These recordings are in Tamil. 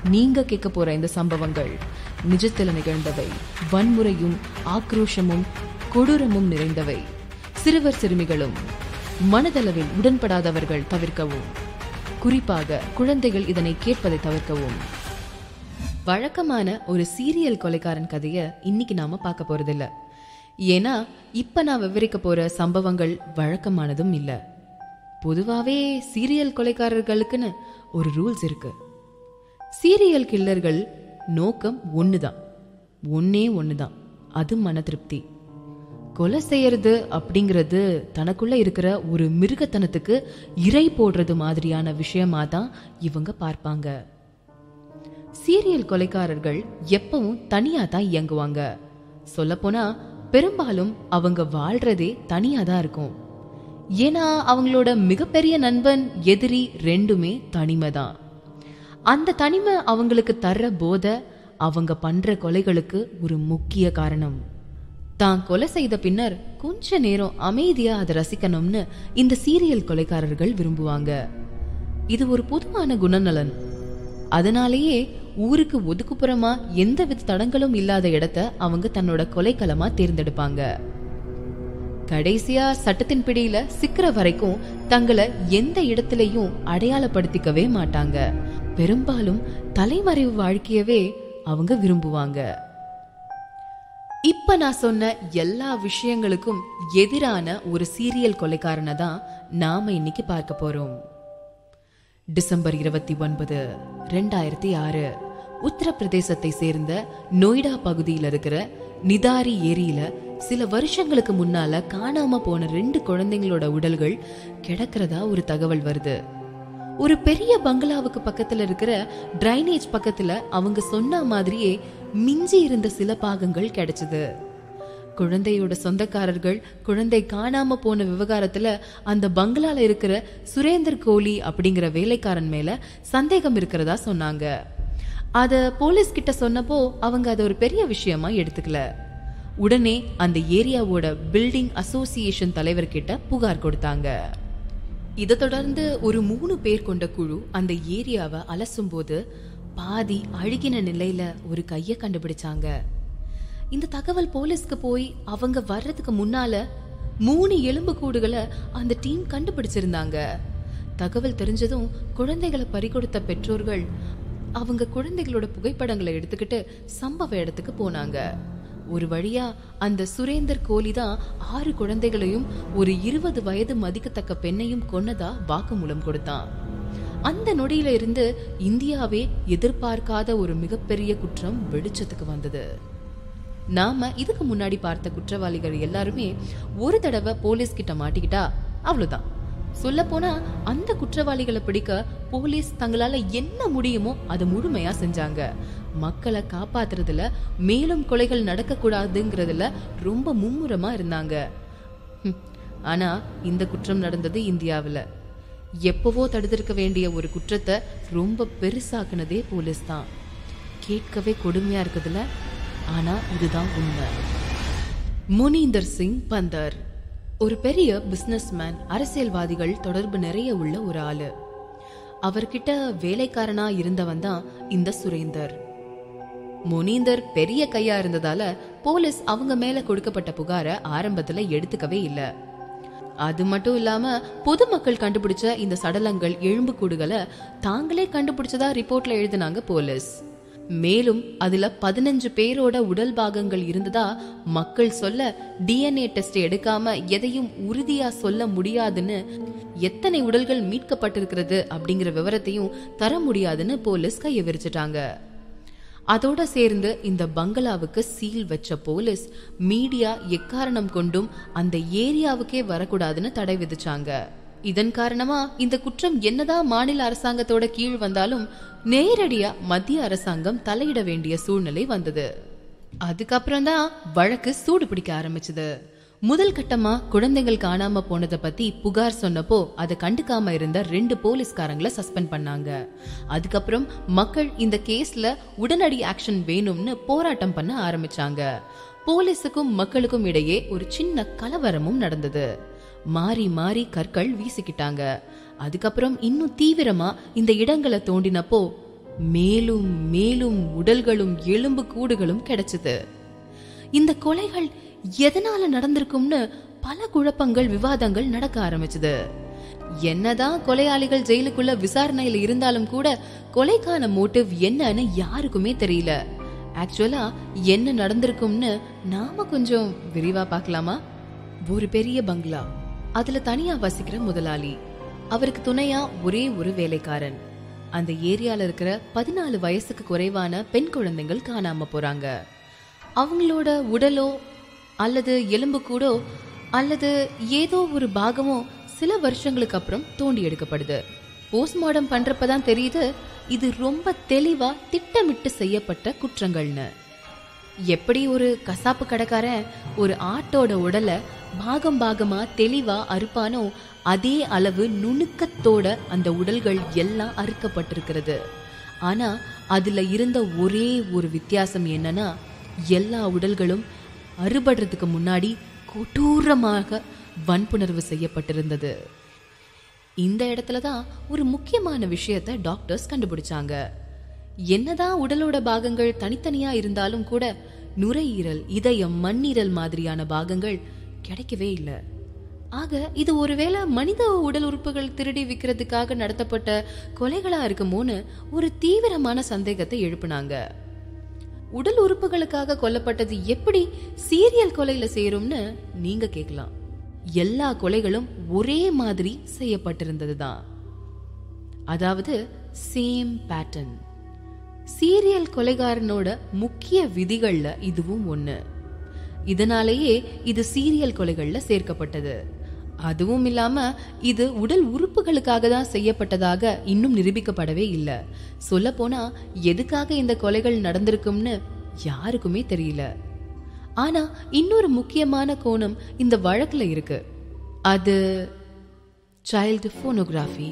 நீங்க கேட்க போற இந்த சம்பவங்கள் நிஜத்தில் நிகழ்ந்தவை வன்முறையும் ஆக்ரோஷமும் கொடூரமும் நிறைந்தவை சிறுவர் சிறுமிகளும் மனதளவில் உடன்படாதவர்கள் தவிர்க்கவும் குறிப்பாக குழந்தைகள் இதனை கேட்பதை தவிர்க்கவும் வழக்கமான ஒரு சீரியல் கொலைக்காரன் கதைய இன்னைக்கு நாம பார்க்க போறதில்ல ஏன்னா இப்ப நான் விவரிக்க போற சம்பவங்கள் வழக்கமானதும் இல்ல பொதுவாவே சீரியல் கொலைக்காரர்களுக்குன்னு ஒரு ரூல்ஸ் இருக்கு சீரியல் கில்லர்கள் நோக்கம் ஒண்ணுதான் ஒன்னே ஒண்ணுதான் அது மன திருப்தி கொலை செய்யறது அப்படிங்கிறது தனக்குள்ள இருக்கிற ஒரு மிருகத்தனத்துக்கு இறை போடுறது மாதிரியான விஷயமா தான் இவங்க பார்ப்பாங்க சீரியல் கொலைக்காரர்கள் எப்பவும் தனியா தான் இயங்குவாங்க சொல்லப்போனா பெரும்பாலும் அவங்க வாழ்றதே தனியா தான் இருக்கும் ஏன்னா அவங்களோட மிகப்பெரிய நண்பன் எதிரி ரெண்டுமே தனிமை தான் அந்த தனிமை அவங்களுக்கு தர்ற போத அவங்க பண்ற கொலைகளுக்கு ஒரு முக்கிய காரணம் தான் கொலை செய்த பின்னர் கொஞ்ச நேரம் அமைதியா அதை ரசிக்கணும்னு இந்த சீரியல் கொலைக்காரர்கள் விரும்புவாங்க இது ஒரு பொதுவான குணநலன் அதனாலேயே ஊருக்கு ஒதுக்குப்புறமா எந்தவித தடங்களும் இல்லாத இடத்த அவங்க தன்னோட கொலைக்களமா தேர்ந்தெடுப்பாங்க கடைசியா சட்டத்தின் பிடியில சிக்கிற வரைக்கும் தங்களை எந்த இடத்திலையும் அடையாளப்படுத்திக்கவே மாட்டாங்க பெரும்பாலும் தலைமறைவு வாழ்க்கையவே அவங்க விரும்புவாங்க இப்ப நான் சொன்ன எல்லா விஷயங்களுக்கும் எதிரான ஒரு சீரியல் கொலைக்காரனை தான் நாம இன்னைக்கு பார்க்க போறோம் டிசம்பர் இருபத்தி ஒன்பது ரெண்டாயிரத்தி ஆறு உத்தரப்பிரதேசத்தை சேர்ந்த நொய்டா பகுதியில் இருக்கிற நிதாரி ஏரியில சில வருஷங்களுக்கு முன்னால காணாம போன ரெண்டு குழந்தைங்களோட உடல்கள் கிடக்கிறதா ஒரு தகவல் வருது ஒரு பெரிய பங்களாவுக்கு பக்கத்துல இருக்கிற டிரைனேஜ் பக்கத்துல அவங்க சொன்ன மாதிரியே மிஞ்சி இருந்த சில பாகங்கள் கிடைச்சது குழந்தையோட சொந்தக்காரர்கள் குழந்தை காணாம போன விவகாரத்துல அந்த பங்களால இருக்கிற சுரேந்தர் கோலி அப்படிங்கிற வேலைக்காரன் மேல சந்தேகம் இருக்கிறதா சொன்னாங்க அத போலீஸ் கிட்ட சொன்னப்போ அவங்க அதை ஒரு பெரிய விஷயமா எடுத்துக்கல உடனே அந்த ஏரியாவோட பில்டிங் அசோசியேஷன் தலைவர்கிட்ட புகார் கொடுத்தாங்க இதை தொடர்ந்து ஒரு மூணு பேர் கொண்ட குழு அந்த ஏரியாவை அலசும் போது பாதி அழுகின நிலையில ஒரு கைய கண்டுபிடிச்சாங்க இந்த தகவல் போலீஸ்க்கு போய் அவங்க வர்றதுக்கு முன்னால மூணு எலும்பு கூடுகளை அந்த டீம் கண்டுபிடிச்சிருந்தாங்க தகவல் தெரிஞ்சதும் குழந்தைகளை பறிகொடுத்த பெற்றோர்கள் அவங்க குழந்தைகளோட புகைப்படங்களை எடுத்துக்கிட்டு சம்பவ இடத்துக்கு போனாங்க ஒரு வழியா அந்த சுரேந்தர் கோலி தான் ஆறு குழந்தைகளையும் ஒரு இருபது வயது மதிக்கத்தக்க பெண்ணையும் கொன்னதா வாக்குமூலம் கொடுத்தான் அந்த நொடியில இருந்து இந்தியாவே எதிர்பார்க்காத ஒரு மிகப்பெரிய குற்றம் வெளிச்சத்துக்கு வந்தது நாம இதுக்கு முன்னாடி பார்த்த குற்றவாளிகள் எல்லாருமே ஒரு தடவை போலீஸ் கிட்ட மாட்டிக்கிட்டா அவ்வளவுதான் சொல்ல போனா அந்த குற்றவாளிகளை பிடிக்க போலீஸ் தங்களால என்ன முடியுமோ அதை முழுமையா செஞ்சாங்க மக்களை காப்பாத்துறதுல மேலும் கொலைகள் நடக்க கூடாதுங்கிறதுல ரொம்ப மும்முரமா இருந்தாங்க ஹம், ஆனா இந்த குற்றம் நடந்தது இந்தியாவுல எப்பவோ தடுத்திருக்க வேண்டிய ஒரு குற்றத்தை ரொம்ப பெருசாக்குனதே போலீஸ் தான் கேட்கவே கொடுமையா இருக்குதுல்ல ஆனா இதுதான் உண்மை முனீந்தர் சிங் பந்தர் ஒரு பெரிய பிசினஸ்மேன் அரசியல்வாதிகள் தொடர்பு நிறைய உள்ள ஒரு ஆளு அவர்கிட்ட வேலைக்காரனா இருந்தவன் தான் இந்த சுரேந்தர் முனீந்தர் பெரிய கையா இருந்ததால போலீஸ் அவங்க மேல கொடுக்கப்பட்ட புகார ஆரம்பத்துல எடுத்துக்கவே இல்ல அது மட்டும் இல்லாம பொதுமக்கள் கண்டுபிடிச்ச இந்த சடலங்கள் எலும்புக்கூடுகளை தாங்களே கண்டுபிடிச்சதா ரிப்போர்ட்ல எழுதினாங்க போலீஸ் மேலும் அதுல பதினஞ்சு பேரோட உடல் பாகங்கள் இருந்ததா மக்கள் சொல்ல டிஎன்ஏ டெஸ்ட் எடுக்காம எதையும் உறுதியா சொல்ல முடியாதுன்னு எத்தனை உடல்கள் மீட்கப்பட்டிருக்கிறது அப்படிங்கிற விவரத்தையும் தர முடியாதுன்னு போலீஸ் கைய விரிச்சிட்டாங்க அதோட சேர்ந்து இந்த பங்களாவுக்கு சீல் வச்ச போலீஸ் மீடியா எக்காரணம் கொண்டும் அந்த ஏரியாவுக்கே வரக்கூடாதுன்னு தடை விதிச்சாங்க இதன் காரணமா இந்த குற்றம் என்னதான் மாநில அரசாங்கத்தோட கீழ் வந்தாலும் நேரடியா மத்திய அரசாங்கம் தலையிட வேண்டிய சூழ்நிலை வந்தது அதுக்கப்புறம் தான் வழக்கு சூடு பிடிக்க ஆரம்பிச்சது முதல் கட்டமா குழந்தைகள் காணாம போனதை பத்தி புகார் சொன்னப்போ அதை கண்டுக்காம இருந்த ரெண்டு போலீஸ்காரங்களை சஸ்பெண்ட் பண்ணாங்க அதுக்கப்புறம் மக்கள் இந்த கேஸ்ல உடனடி ஆக்ஷன் வேணும்னு போராட்டம் பண்ண ஆரம்பிச்சாங்க போலீஸுக்கும் மக்களுக்கும் இடையே ஒரு சின்ன கலவரமும் நடந்தது மாறி மாறி கற்கள் வீசிக்கிட்டாங்க அதுக்கப்புறம் இன்னும் தீவிரமா இந்த இடங்களை தோண்டினப்போ மேலும் மேலும் உடல்களும் எலும்பு கூடுகளும் கிடைச்சது இந்த கொலைகள் எதனால நடந்திருக்கும்னு பல குழப்பங்கள் விவாதங்கள் நடக்க ஆரம்பிச்சது என்னதான் கொலையாளிகள் ஜெயிலுக்குள்ள விசாரணையில இருந்தாலும் கூட கொலைக்கான மோட்டிவ் என்னன்னு யாருக்குமே தெரியல ஆக்சுவலா என்ன நடந்திருக்கும்னு நாம கொஞ்சம் விரிவா பார்க்கலாமா ஒரு பெரிய பங்களா அதுல தனியா வசிக்கிற முதலாளி அவருக்கு துணையா ஒரே ஒரு வேலைக்காரன் அந்த ஏரியால இருக்கிற பதினாலு வயசுக்கு குறைவான பெண் குழந்தைகள் காணாம போறாங்க அவங்களோட உடலோ அல்லது எலும்பு கூடோ அல்லது ஏதோ ஒரு பாகமோ சில வருஷங்களுக்கு அப்புறம் தோண்டி எடுக்கப்படுது போஸ்ட்மார்டம் பண்றப்பதான் தெரியுது இது ரொம்ப தெளிவா திட்டமிட்டு செய்யப்பட்ட குற்றங்கள்னு எப்படி ஒரு கசாப்பு கடைக்காரன் ஒரு ஆட்டோட உடலை பாகம் பாகமா தெளிவா அறுப்பானோ அதே அளவு நுணுக்கத்தோட அந்த உடல்கள் எல்லாம் அறுக்கப்பட்டிருக்கிறது ஆனா அதுல இருந்த ஒரே ஒரு வித்தியாசம் என்னன்னா எல்லா உடல்களும் அறுபடுறதுக்கு முன்னாடி கொடூரமாக வன்புணர்வு செய்யப்பட்டிருந்தது இந்த இடத்துல தான் ஒரு முக்கியமான விஷயத்தை டாக்டர்ஸ் கண்டுபிடிச்சாங்க என்னதான் உடலோட பாகங்கள் தனித்தனியா இருந்தாலும் கூட நுரையீரல் இதயம் மண்ணீரல் மாதிரியான பாகங்கள் கிடைக்கவே இல்லை ஆக இது ஒருவேளை மனித உடல் உறுப்புகள் திருடி விற்கிறதுக்காக நடத்தப்பட்ட கொலைகளா இருக்குமோன்னு ஒரு தீவிரமான சந்தேகத்தை எழுப்புனாங்க உடல் உறுப்புகளுக்காக கொல்லப்பட்டது எப்படி சீரியல் கொலையில சேரும்னு நீங்க கேட்கலாம் எல்லா கொலைகளும் ஒரே மாதிரி செய்யப்பட்டிருந்ததுதான் அதாவது சேம் பேட்டர்ன் சீரியல் கொலைகாரனோட முக்கிய விதிகள்ல இதுவும் ஒண்ணு இதனாலேயே இது சீரியல் கொலைகள்ல சேர்க்கப்பட்டது அதுவும் இல்லாம இது உடல் உறுப்புகளுக்காக தான் செய்யப்பட்டதாக இன்னும் நிரூபிக்கப்படவே இல்லை சொல்ல போனா எதுக்காக இந்த கொலைகள் நடந்திருக்கும்னு யாருக்குமே தெரியல ஆனா இன்னொரு முக்கியமான கோணம் இந்த வழக்குல இருக்கு அது சைல்டு போனோகிராஃபி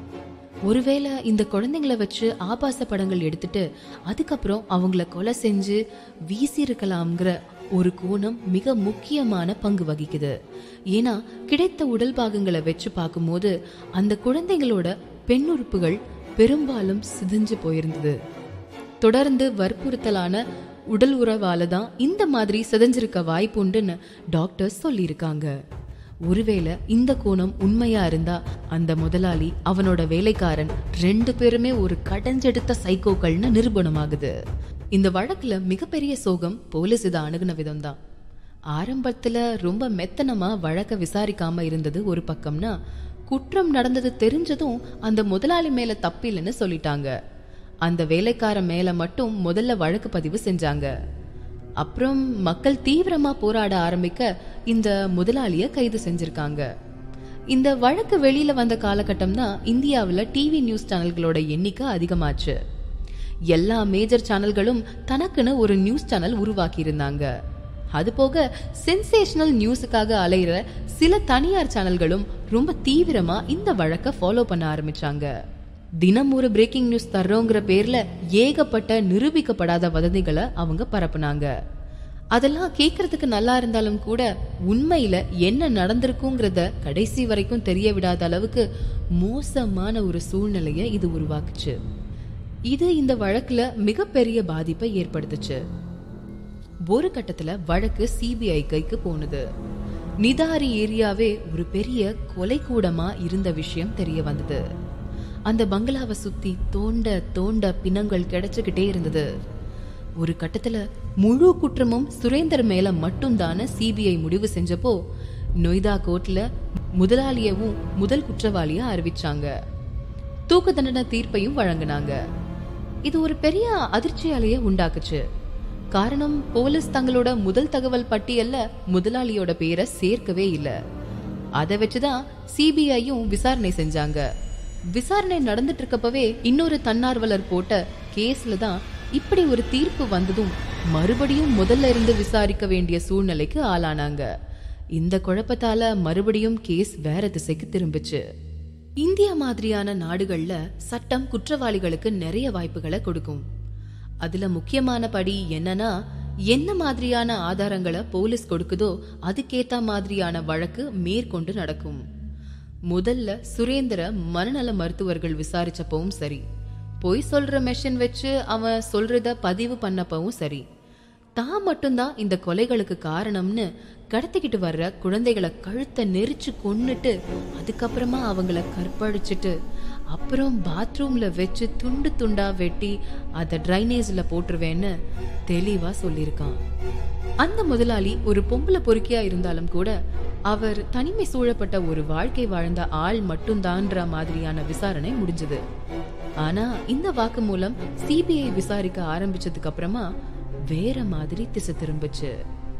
ஒருவேளை இந்த குழந்தைங்கள வச்சு ஆபாச படங்கள் எடுத்துட்டு அதுக்கப்புறம் அவங்கள கொலை செஞ்சு வீசி இருக்கலாம்ங்கிற ஒரு கோணம் மிக முக்கியமான பங்கு வகிக்குது ஏன்னா கிடைத்த உடல் பாகங்களை வச்சு பார்க்கும்போது அந்த குழந்தைங்களோட பெண் உறுப்புகள் பெரும்பாலும் சிதைஞ்சு போயிருந்தது தொடர்ந்து வற்புறுத்தலான உடல் உறவால தான் இந்த மாதிரி சிதைஞ்சிருக்க வாய்ப்புண்டுன்னு டாக்டர்ஸ் சொல்லியிருக்காங்க ஒருவேளை இந்த கோணம் உண்மையா இருந்தா அந்த முதலாளி அவனோட வேலைக்காரன் ரெண்டு பேருமே ஒரு கடைஞ்செடுத்த சைக்கோக்கள்னு நிரூபணமாகுது இந்த வழக்குல மிகப்பெரிய சோகம் போலீஸ் இதை அணுகுன விதம் தான் ஆரம்பத்துல ரொம்ப மெத்தனமா வழக்க விசாரிக்காம இருந்தது ஒரு பக்கம்னா குற்றம் நடந்தது தெரிஞ்சதும் அந்த முதலாளி மேல தப்பில்லைன்னு சொல்லிட்டாங்க அந்த வேலைக்காரன் மேல மட்டும் முதல்ல வழக்கு பதிவு செஞ்சாங்க அப்புறம் மக்கள் தீவிரமா போராட ஆரம்பிக்க இந்த முதலாளிய கைது செஞ்சிருக்காங்க இந்த வழக்கு வெளியில வந்த காலகட்டம் தான் இந்தியாவில் டிவி நியூஸ் சேனல்களோட எண்ணிக்கை அதிகமாச்சு எல்லா மேஜர் சேனல்களும் தனக்குன்னு ஒரு நியூஸ் சேனல் உருவாக்கி இருந்தாங்க அது போக சென்சேஷனல் நியூஸுக்காக அலையிற சில தனியார் சேனல்களும் ரொம்ப தீவிரமா இந்த வழக்க ஃபாலோ பண்ண ஆரம்பிச்சாங்க தினம் ஒரு பிரேக்கிங் நியூஸ் தர்றோங்கிற பேர்ல ஏகப்பட்ட நிரூபிக்கப்படாத வதந்திகளை அவங்க பரப்புனாங்க அதெல்லாம் கேட்கறதுக்கு நல்லா இருந்தாலும் கூட உண்மையில என்ன நடந்திருக்குங்கிறத கடைசி வரைக்கும் தெரிய விடாத அளவுக்கு மோசமான ஒரு சூழ்நிலையை இது உருவாக்குச்சு இது இந்த வழக்குல மிகப்பெரிய பாதிப்பை ஏற்படுத்துச்சு ஒரு கட்டத்துல வழக்கு சிபிஐ கைக்கு போனது நிதாரி ஏரியாவே ஒரு பெரிய கொலைக்கூடமா இருந்த விஷயம் தெரிய வந்தது அந்த பங்களாவை சுத்தி தோண்ட தோண்ட பிணங்கள் கிடைச்சுக்கிட்டே இருந்தது ஒரு கட்டத்துல முழு குற்றமும் சுரேந்தர் மேல மட்டும்தான சிபிஐ முடிவு செஞ்சப்போ நொய்தா கோர்ட்ல முதலாளியவும் முதல் குற்றவாளியா அறிவிச்சாங்க தூக்கு தண்டனை தீர்ப்பையும் வழங்கினாங்க இது ஒரு பெரிய அதிர்ச்சியாலேயே உண்டாக்குச்சு காரணம் போலீஸ் தங்களோட முதல் தகவல் பட்டியல்ல முதலாளியோட பேரை சேர்க்கவே இல்ல அதை வச்சுதான் சிபிஐயும் விசாரணை செஞ்சாங்க விசாரணை நடந்துட்டு இருக்கப்பவே இன்னொரு தன்னார்வலர் போட்ட கேஸ்ல தான் இப்படி ஒரு தீர்ப்பு வந்ததும் மறுபடியும் முதல்ல இருந்து விசாரிக்க வேண்டிய சூழ்நிலைக்கு ஆளானாங்க இந்த குழப்பத்தால மறுபடியும் கேஸ் வேற திசைக்கு திரும்பிச்சு இந்தியா மாதிரியான நாடுகள்ல சட்டம் குற்றவாளிகளுக்கு நிறைய வாய்ப்புகளை கொடுக்கும் அதுல முக்கியமான படி என்னன்னா என்ன மாதிரியான ஆதாரங்களை போலீஸ் கொடுக்குதோ அதுக்கேத்த மாதிரியான வழக்கு மேற்கொண்டு நடக்கும் முதல்ல சுரேந்திர மனநல மருத்துவர்கள் விசாரிச்சப்பவும் சரி பொய் சொல்ற மெஷின் வச்சு அவன் சொல்றத பதிவு பண்ணப்பவும் சரி தான் மட்டும்தான் இந்த கொலைகளுக்கு காரணம்னு கடத்திக்கிட்டு வர்ற குழந்தைகளை கழுத்தை நெரிச்சு கொன்னுட்டு அதுக்கப்புறமா அவங்கள கற்பழிச்சிட்டு அப்புறம் பாத்ரூம்ல வச்சு துண்டு துண்டா வெட்டி அதை ட்ரைனேஜ்ல போட்டுருவேன்னு தெளிவா சொல்லியிருக்கான் அந்த முதலாளி ஒரு பொம்பளை பொறுக்கியா இருந்தாலும் கூட அவர் தனிமை சூழப்பட்ட ஒரு வாழ்க்கை வாழ்ந்த ஆள் மட்டும்தான்ற மாதிரியான விசாரணை முடிஞ்சது ஆனா இந்த வாக்கு மூலம் சிபிஐ விசாரிக்க ஆரம்பிச்சதுக்கு அப்புறமா வேற மாதிரி திசை திரும்பிச்சு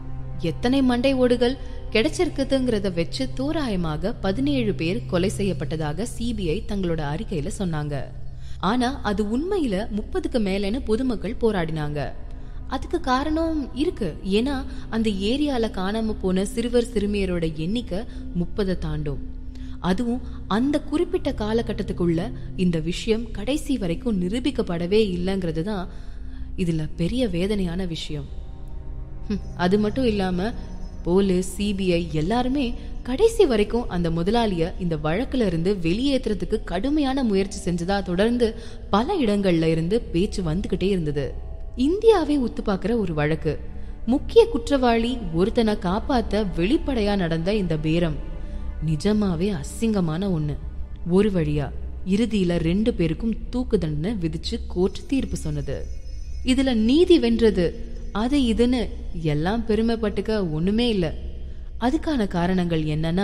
எத்தனை மண்டை ஓடுகள் கிடைச்சிருக்குதுங்கிறத வச்சு தோராயமாக பதினேழு பேர் கொலை செய்யப்பட்டதாக சிபிஐ தங்களோட அறிக்கையில சொன்னாங்க ஆனா அது உண்மையில முப்பதுக்கு மேலன்னு பொதுமக்கள் போராடினாங்க அதுக்கு காரணம் இருக்கு ஏன்னா அந்த ஏரியால காணாம போன சிறுவர் சிறுமியரோட எண்ணிக்கை முப்பதை தாண்டும் அதுவும் அந்த குறிப்பிட்ட காலகட்டத்துக்குள்ள இந்த விஷயம் கடைசி வரைக்கும் நிரூபிக்கப்படவே இல்லைங்கிறது தான் இதுல பெரிய வேதனையான விஷயம் ஹம், அது மட்டும் இல்லாம போலீஸ் சிபிஐ எல்லாருமே கடைசி வரைக்கும் அந்த முதலாளிய இந்த வழக்குல இருந்து வெளியேற்றுறதுக்கு கடுமையான முயற்சி செஞ்சதா தொடர்ந்து பல இடங்கள்ல இருந்து பேச்சு வந்துகிட்டே இருந்தது இந்தியாவே உத்து பார்க்கிற ஒரு வழக்கு முக்கிய குற்றவாளி ஒருத்தனை காப்பாத்த வெளிப்படையா நடந்த இந்த பேரம் நிஜமாவே அசிங்கமான ஒண்ணு ஒரு வழியா இறுதியில ரெண்டு பேருக்கும் தூக்கு தண்டனை விதிச்சு கோர்ட் தீர்ப்பு சொன்னது இதுல நீதி வென்றது அது இதுன்னு எல்லாம் பெருமைப்பட்டுக்க ஒண்ணுமே இல்ல அதுக்கான காரணங்கள் என்னன்னா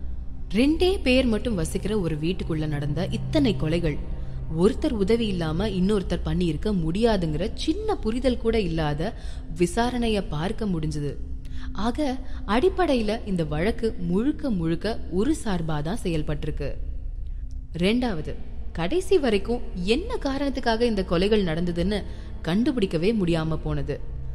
ரெண்டே பேர் மட்டும் வசிக்கிற ஒரு வீட்டுக்குள்ள நடந்த இத்தனை கொலைகள் ஒருத்தர் உதவி இல்லாம இன்னொருத்தர் பண்ணியிருக்க முடியாதுங்கிற சின்ன புரிதல் கூட இல்லாத விசாரணைய பார்க்க முடிஞ்சது ஆக அடிப்படையில இந்த வழக்கு முழுக்க முழுக்க ஒரு சார்பாதான் செயல்பட்டிருக்கு ரெண்டாவது கடைசி வரைக்கும் என்ன காரணத்துக்காக இந்த கொலைகள் நடந்ததுன்னு கண்டுபிடிக்கவே முடியாம போனது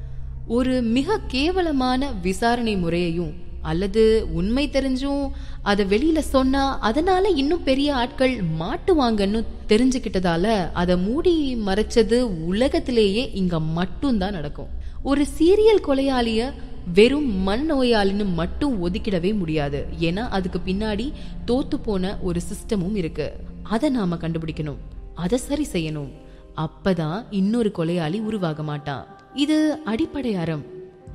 ஒரு மிக கேவலமான விசாரணை முறையையும் அல்லது உண்மை தெரிஞ்சும் அதை வெளியில சொன்னா அதனால இன்னும் பெரிய ஆட்கள் மாட்டுவாங்கன்னு தெரிஞ்சுக்கிட்டதால அதை மூடி மறைச்சது உலகத்திலேயே இங்க மட்டும்தான் நடக்கும் ஒரு சீரியல் கொலையாளிய வெறும் மனநோயாளின்னு மட்டும் ஒதுக்கிடவே முடியாது ஏன்னா அதுக்கு பின்னாடி தோத்து போன ஒரு சிஸ்டமும் இருக்கு அதை நாம கண்டுபிடிக்கணும் அதை சரி செய்யணும் அப்பதான் இன்னொரு கொலையாளி உருவாக மாட்டான் இது அடிப்படை அறம்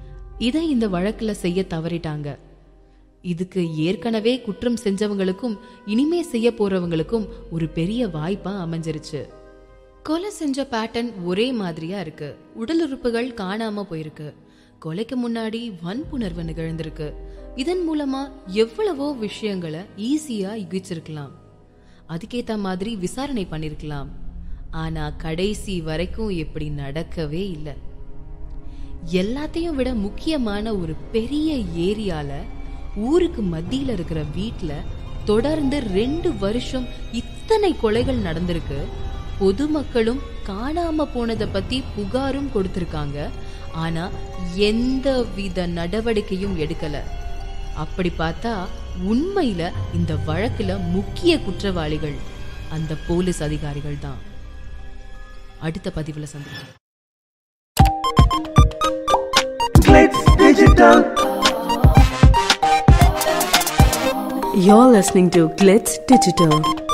இதை இந்த வழக்குல செய்ய தவறிட்டாங்க இதுக்கு ஏற்கனவே குற்றம் செஞ்சவங்களுக்கும் இனிமே செய்ய போறவங்களுக்கும் ஒரு பெரிய வாய்ப்பா அமைஞ்சிருச்சு கொலை செஞ்ச பேட்டர்ன் ஒரே மாதிரியா இருக்கு உடல் உறுப்புகள் காணாம போயிருக்கு கொலைக்கு முன்னாடி வன்புணர்வு நிகழ்ந்திருக்கு இதன் மூலமா எவ்வளவோ விஷயங்களை ஈஸியா யுகிச்சிருக்கலாம் அதுக்கேத்த மாதிரி விசாரணை பண்ணிருக்கலாம் ஆனா கடைசி வரைக்கும் இப்படி நடக்கவே இல்லை எல்லாத்தையும் விட முக்கியமான ஒரு பெரிய ஏரியால ஊருக்கு மத்தியில இருக்கிற வீட்ல தொடர்ந்து ரெண்டு வருஷம் இத்தனை கொலைகள் நடந்திருக்கு பொதுமக்களும் காணாம போனதை பத்தி புகாரும் கொடுத்திருக்காங்க ஆனா எந்த வித நடவடிக்கையும் எடுக்கல அப்படி பார்த்தா உண்மையில இந்த வழக்குல முக்கிய குற்றவாளிகள் அந்த போலீஸ் அதிகாரிகள் தான் அடுத்த பதிவுல சந்திப்போம் Glitz Digital. You're listening to Glitz Digital.